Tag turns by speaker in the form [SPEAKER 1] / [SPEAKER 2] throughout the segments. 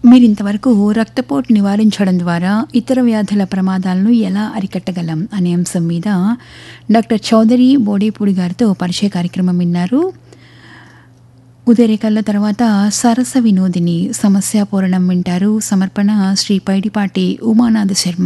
[SPEAKER 1] మీరింతవరకు రక్తపోటు నివారించడం ద్వారా ఇతర వ్యాధుల ప్రమాదాలను ఎలా అరికట్టగలం అనే అంశం మీద డాక్టర్ చౌదరి బోడేపూడి గారితో పరిచయ కార్యక్రమం విన్నారు ఉదయరేఖల తర్వాత సరస వినోదిని సమస్యాపూరణం వింటారు సమర్పణ శ్రీ పైడిపాటి ఉమానాథ శర్మ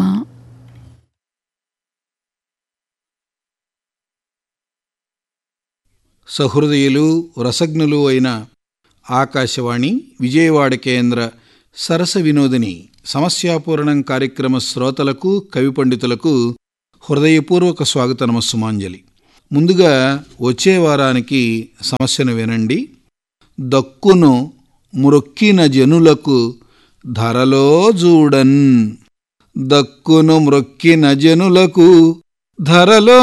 [SPEAKER 2] సహృదయులు రసజ్ఞులు అయిన ఆకాశవాణి విజయవాడ కేంద్ర సరస వినోదిని సమస్యాపూరణం కార్యక్రమ శ్రోతలకు కవి పండితులకు హృదయపూర్వక స్వాగత నమస్సుమాంజలి ముందుగా వచ్చే వారానికి సమస్యను వినండి దక్కును మ్రొక్కిన జనులకు ధరలో చూడన్ దక్కును మ్రొక్కిన జనులకు ధరలో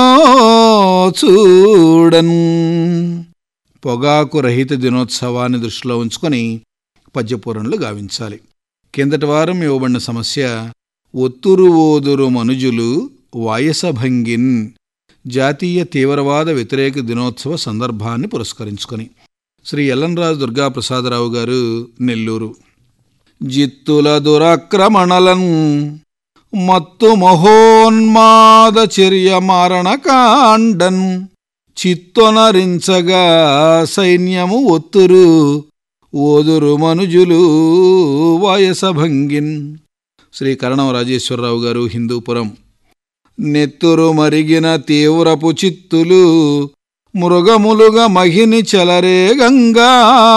[SPEAKER 2] చూడన్ పొగాకు రహిత దినోత్సవాన్ని దృష్టిలో ఉంచుకొని పద్యపూరణలు గావించాలి కిందటి వారం ఇవ్వబడిన సమస్య ఒత్తురు ఓదురు మనుజులు వాయసభంగిన్ జాతీయ తీవ్రవాద వ్యతిరేక దినోత్సవ సందర్భాన్ని పురస్కరించుకొని శ్రీ ఎల్లంరాజు దుర్గాప్రసాదరావు గారు నెల్లూరు జిత్తుల దురాక్రమణలను మత్తు మహోన్మాద చర్య మారణకాండన్ చిత్తొనరించగా సైన్యము ఒత్తురు ఓదురు మనుజులు వాయసభంగిన్ శ్రీ కరణం రాజేశ్వరరావు గారు హిందూపురం నెత్తురు మరిగిన తీవ్రపు చిత్తులు మృగములుగా మహిని చెలరేగంగా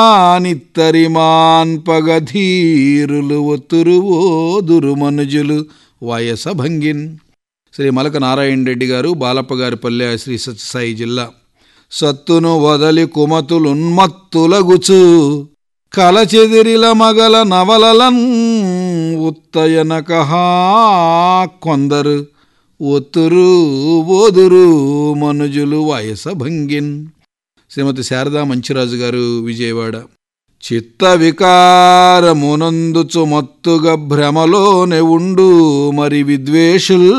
[SPEAKER 2] నిత్తరిమాన్పగధీరులు ఒత్తురు ఓదురు మనుజులు వాయసభంగిన్ శ్రీ మలక నారాయణ రెడ్డి గారు బాలప్పగారిపల్లె శ్రీ సత్యసాయి జిల్లా సత్తును వదలి కుమతులున్మత్తులగుచు కలచెదిరిల మగల నవలలన్ ఉత్తయనకహా కొందరు ఒత్తురు ఓదురు మనుజులు వయసభంగిన్ శ్రీమతి శారదా మంచిరాజు గారు విజయవాడ చిత్త వికారమునందుచు మత్తుగా భ్రమలోనే ఉండు మరి విద్వేషుల్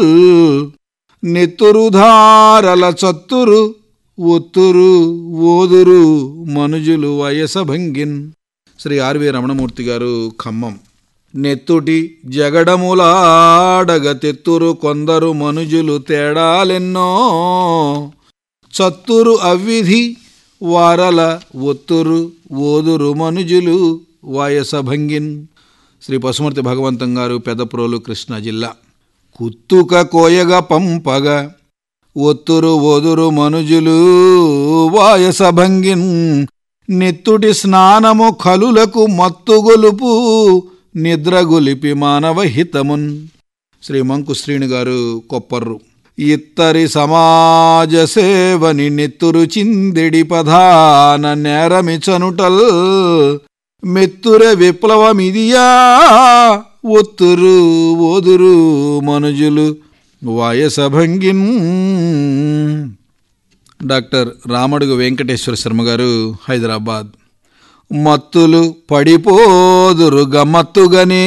[SPEAKER 2] నెత్తురుధారల చత్తురు ఒత్తురు ఓదురు మనుజులు వయసభంగిన్ శ్రీ ఆర్వి రమణమూర్తి గారు ఖమ్మం నెత్తుటి జగడములాడగ తెత్తురు కొందరు మనుజులు తేడాలెన్నో చత్తురు అవ్విధి వారల ఒత్తురు ఓదురు మనుజులు వాయసభంగిన్ శ్రీ పశుమర్తి భగవంతం గారు పెదప్రోలు కృష్ణా జిల్లా కుత్తుక కోయగ పంపగ ఒత్తురు ఓదురు మనుజులు వాయసభంగిన్ నెత్తుటి స్నానము కలులకు మత్తుగొలుపు నిద్రగొలిపి మానవ హితమున్ శ్రీ మంకు శ్రీణి గారు కొప్పర్రు ఇత్తరి సమాజ సేవని నెత్తురు చిందిడి పధాన నేరమిచనుటల్ మెత్తుర విప్లవమిదియా ఒత్తురు ఓదురు మనుజులు వాయసభంగిన్ డాక్టర్ రామడుగు వెంకటేశ్వర శర్మ గారు హైదరాబాద్ మత్తులు పడిపోదురు గమ్మత్తుగనే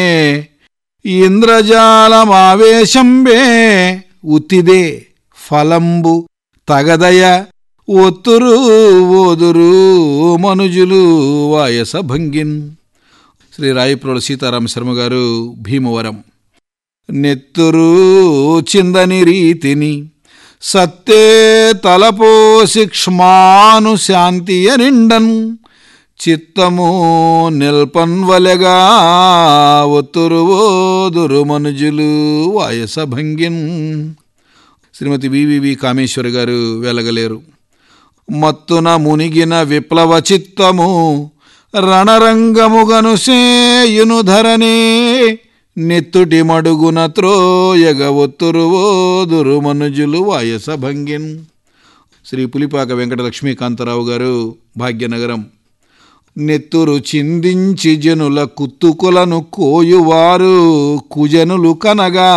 [SPEAKER 2] ఇంద్రజాలమావేశంబే ఉత్తిదే ఫలంబు తగదయ ఒత్తురు ఓదురు మనుజులు వాయస భంగిన్ శ్రీ రాయప్రోల సీతారామ శర్మ గారు భీమవరం నెత్తురు చిందని రీతిని సత్తే తలపోసి క్ష్మాను శాంతియ నిండన్ చిత్తము నిల్పన్వలెగా ఒత్తురు ఓదురు మనుజులు వాయసభంగిన్ శ్రీమతి వివివి కామేశ్వరి గారు వెలగలేరు మత్తున మునిగిన విప్లవ చిత్తము రణరంగముగను సేయును ధరనే నెత్తుటి మడుగున త్రోయగ ఒత్తురు ఓదురు మనుజులు వాయసభంగిన్ శ్రీ పులిపాక వెంకట లక్ష్మీకాంతరావు గారు భాగ్యనగరం నెత్తురు చిందించి జనుల కుత్తుకులను కోయువారు కుజనులు కనగా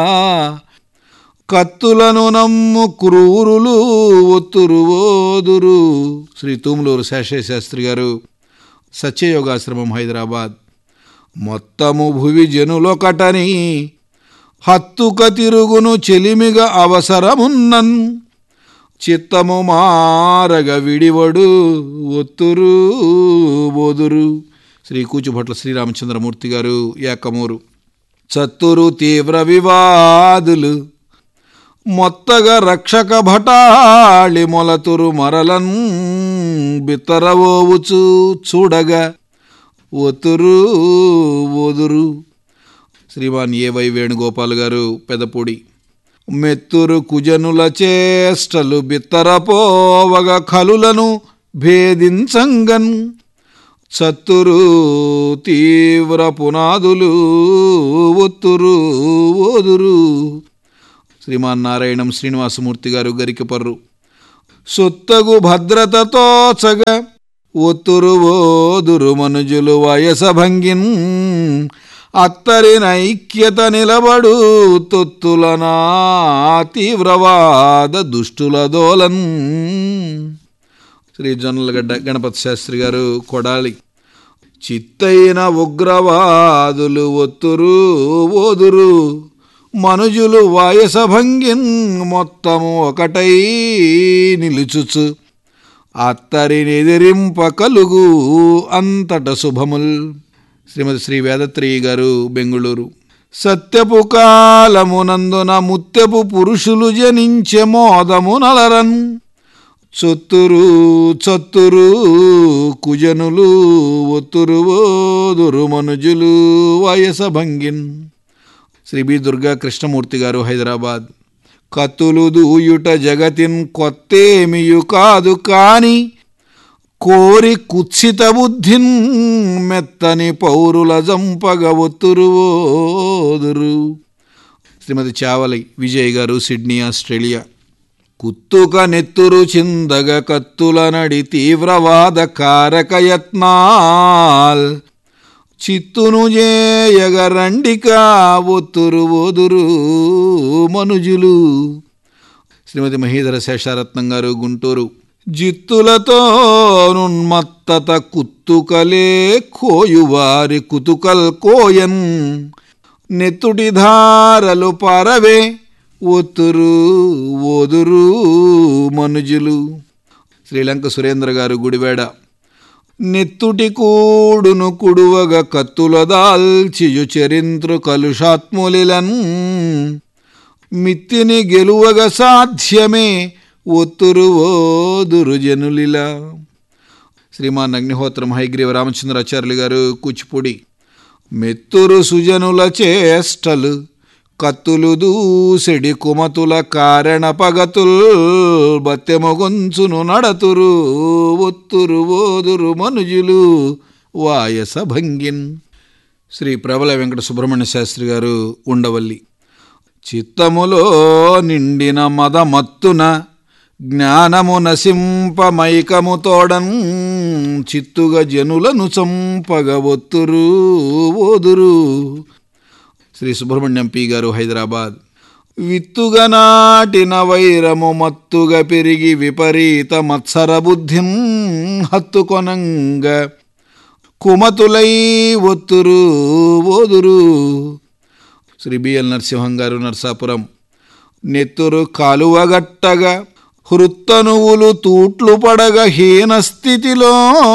[SPEAKER 2] కత్తులను నమ్ము క్రూరులు ఒత్తురు ఓదురు శ్రీ తూములూరు శేషయ్య శాస్త్రి గారు సత్యయోగాశ్రమం హైదరాబాద్ మొత్తము భువి జనులొకటని హత్తుక తిరుగును చెలిమిగా అవసరమున్నన్ చిత్తము మారగ విడివడు ఒత్తురు బోదురు శ్రీ కూచుభట్ల శ్రీరామచంద్రమూర్తి గారు ఏకమూరు చత్తురు తీవ్ర వివాదులు మొత్తగా రక్షక భటాళి మొలతురు మరలన్ బిత్తరవోవుచు చూడగా ఒతురు ఓదురు శ్రీమాన్ ఏవై వేణుగోపాల్ గారు పెదపూడి మెత్తురు కుజనుల చేష్టలు బిత్తరపోవగ కలులను భేదించంగన్ చత్తురు తీవ్ర పునాదులు ఒత్తురు ఓదురు శ్రీమాన్ నారాయణం శ్రీనివాసమూర్తి గారు గరికపర్రు సొత్తగు భద్రతతో చగ ఒత్తురు ఓదురు మనుజులు వయసభంగిన్ అత్తరి నైక్యత నిలబడు తొత్తులనా తీవ్రవాద దుష్టుల దోలన్ శ్రీ జొన్నలగడ్డ గణపతి శాస్త్రి గారు కొడాలి చిత్తైన ఉగ్రవాదులు ఒత్తురు ఓదురు మనుజులు వాయసభంగిన్ మొత్తము ఒకటై నిలుచుచు అత్తరిని ఎదిరింప కలుగు అంతట శుభముల్ శ్రీమతి శ్రీ వేదత్రి గారు బెంగుళూరు సత్యపు కాలమునందున ముత్యపు పురుషులు జనించె మోదము నలరన్ చొత్తురు చత్తురు కుజనులు ఒత్తురు ఓదురు మనుజులు వయసభంగిన్ శ్రీ బి దుర్గా కృష్ణమూర్తి గారు హైదరాబాద్ కత్తులు దూయుట జగతిన్ కొత్తేమియు కాదు కాని కోరి కుత్సిత బుద్ధిన్ మెత్తని పౌరుల జంపగ ఒత్తురు ఓదురు శ్రీమతి చావలి విజయ్ గారు సిడ్నీ ఆస్ట్రేలియా కుత్తుక నెత్తురు చిందగ కత్తుల నడి తీవ్రవాద కారకయత్నాల్ చిత్తును జేయగ రండిక ఒత్తురు ఓదురు మనుజులు శ్రీమతి మహీధర శేషారత్నం గారు గుంటూరు జిత్తులతో నున్మత్తత కుత్తుకలే కోయువారి కుతుకల్ కోయన్ నెత్తుటి ధారలు పరవే ఒత్తురు ఓదురు మనుజులు శ్రీలంక సురేంద్ర గారు గుడివేడ నెత్తుటి కూడును కుడువగ కత్తుల దాల్చియు చరింత్రు కలుషాత్ములిలన్ మిత్తిని గెలువగ సాధ్యమే ఒత్తురు ఓదురు జనులిలా శ్రీమాన్ అగ్నిహోత్రం హైగ్రీవ రామచంద్రాచార్యులు గారు కూచిపూడి మెత్తురు సుజనుల చేష్టలు కత్తులు దూసెడి కుమతుల కారణ పగతుల్ బత్తెమొగొంచును నడతురు ఒత్తురు ఓదురు మనుజులు వాయస భంగిన్ శ్రీ ప్రబల వెంకట సుబ్రహ్మణ్య శాస్త్రి గారు ఉండవల్లి చిత్తములో నిండిన మదమత్తున జ్ఞానము నసింపమైకము తోడన్ చిత్తుగా జనులను చంపగ ఒత్తురు ఓదురు శ్రీ సుబ్రహ్మణ్యం పి గారు హైదరాబాద్ విత్తుగా నాటిన వైరము మత్తుగా పెరిగి విపరీత మత్సర బుద్ధిం హత్తుకొనంగ కుమతులై ఒత్తురు ఓదురు శ్రీ బిఎల్ నరసింహం గారు నర్సాపురం నెత్తురు కాలువగట్టగా హృత్తనువులు తూట్లు పడగ హీన స్థితిలో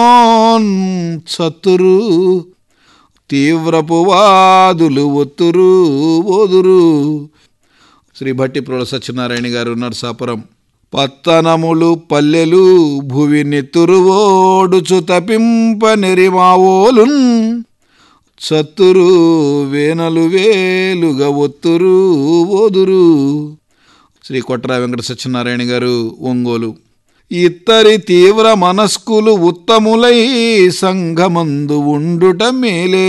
[SPEAKER 2] చత్తురు తీవ్రపు వాదులు ఒత్తురు ఓదురు శ్రీ భట్టిప్రోల సత్యనారాయణ గారు నర్సాపురం పత్తనములు పల్లెలు భువి నెత్తురు ఓడుచు తపింప నెరిమావోలున్ చత్తురు వేనలు వేలుగా ఒత్తురు ఓదురు శ్రీ కొట్రా వెంకట సత్యనారాయణ గారు ఒంగోలు ఇత్తరి తీవ్ర మనస్కులు ఉత్తములై సంఘమందు ఉండుట మేలే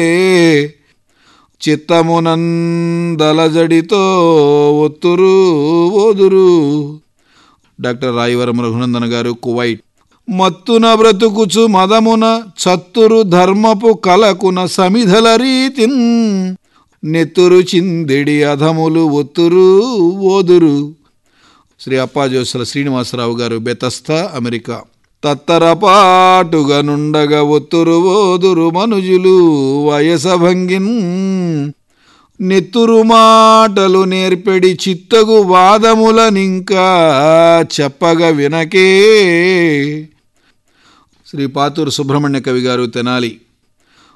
[SPEAKER 2] చిత్తమునందలజడితో ఒత్తురు ఓదురు డాక్టర్ రాయవరం రఘునందన్ గారు కువైట్ మత్తున బ్రతుకుచు మదమున చత్తురు ధర్మపు కలకున సమిధల రీతిన్ నెత్తురు చిందిడి అధములు ఒత్తురు ఓదురు శ్రీ అప్పాజోసుల శ్రీనివాసరావు గారు బెతస్తా అమెరికా తత్తరపాటుగా నుండగా ఒత్తురు ఓదురు మనుజులు వయసభంగిన్ నెత్తురు మాటలు నేర్పెడి చిత్తగు వాదములనింకా చెప్పగా వినకే శ్రీ పాతూరు సుబ్రహ్మణ్య కవి గారు తెనాలి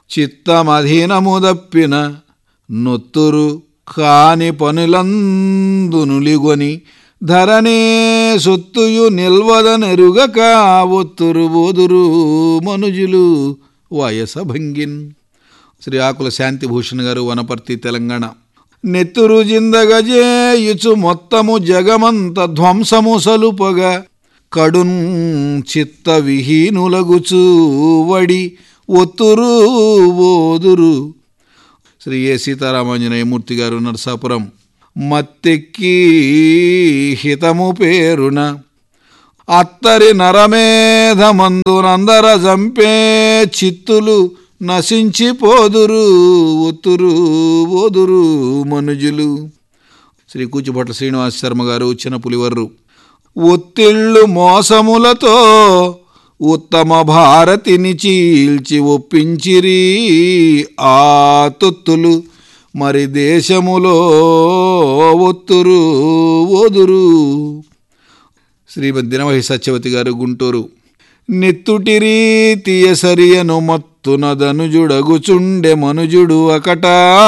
[SPEAKER 2] చిత్తమధీనము దప్పిన నొత్తురు కాని పనులందునులిగొని ధరణే సొత్తుయు నిల్వదనెరుగక ఒత్తురు బోదురు మనుజులు వయసభంగిన్ శ్రీ ఆకుల శాంతిభూషణ్ గారు వనపర్తి తెలంగాణ నెత్తురు జిందగజేయుచు మొత్తము జగమంత ధ్వంసము సలుపగా కడున్ చిత్త విహీనులగుచు వడి ఒత్తురు ఓదురు శ్రీ ఏ సీతారామాంజనేయమూర్తి గారు నరసాపురం మత్తెక్కి హితము పేరున అత్తరి నరమేధమందునందర జంపే చిత్తులు నశించిపోదురు ఒత్తురు ఓదురు మనుజులు శ్రీ కూచిభట్ల శ్రీనివాస శర్మ గారు చిన్నపులివర్రు ఒత్తిళ్ళు మోసములతో ఉత్తమ భారతిని చీల్చి ఒప్పించిరి ఆ తొత్తులు మరి దేశములో ఒత్తురు ఓదురు శ్రీమద్ దినవహి సత్యవతి గారు గుంటూరు నెత్తుటి రీతియ సరియను మత్తునదనుజుడగుచుండె మనుజుడు అకట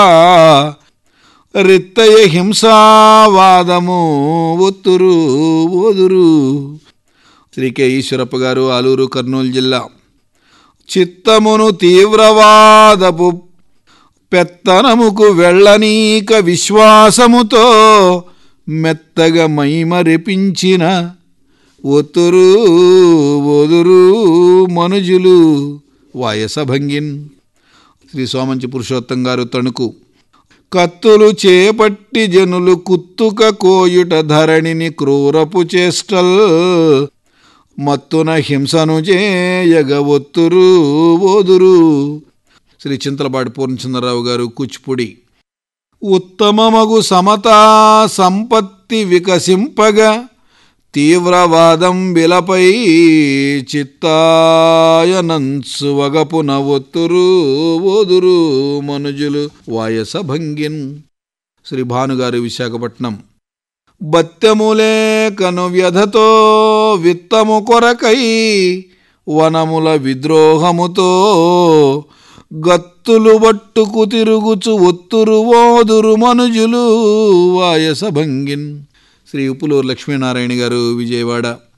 [SPEAKER 2] రిత్తయ హింసావాదము ఒత్తురు ఓదురు శ్రీ కె ఈశ్వరప్ప గారు ఆలూరు కర్నూలు జిల్లా చిత్తమును తీవ్రవాదపు పెత్తనముకు వెళ్ళనీక విశ్వాసముతో మెత్తగా మైమరెపించిన ఒత్తురు ఓదురు మనుజులు వాయసభంగిన్ శ్రీ సోమంచి పురుషోత్తం గారు తణుకు కత్తులు చేపట్టి జనులు కుత్తుక కోయుట ధరణిని క్రూరపు చేష్టల్ మత్తున హింసను చేయగ ఒత్తురు ఓదురు శ్రీ చింతలపాటి పూర్ణచంద్రరావు గారు కూచిపూడి ఉత్తమమగు సమతా సంపత్తి వికసింపగా తీవ్రవాదం విలపై చిత్తాయనంచు వగపున ఒత్తురు ఓదురు మనుజులు వాయస భంగిన్ శ్రీ భానుగారు విశాఖపట్నం బత్తెములే కను వ్యధతో విత్తము కొరకై వనముల విద్రోహముతో గత్తులు బట్టుకు తిరుగుచు ఒత్తురు ఓదురు మనుజులు వాయస భంగిన్ శ్రీ ఉప్పులూరు లక్ష్మీనారాయణ గారు విజయవాడ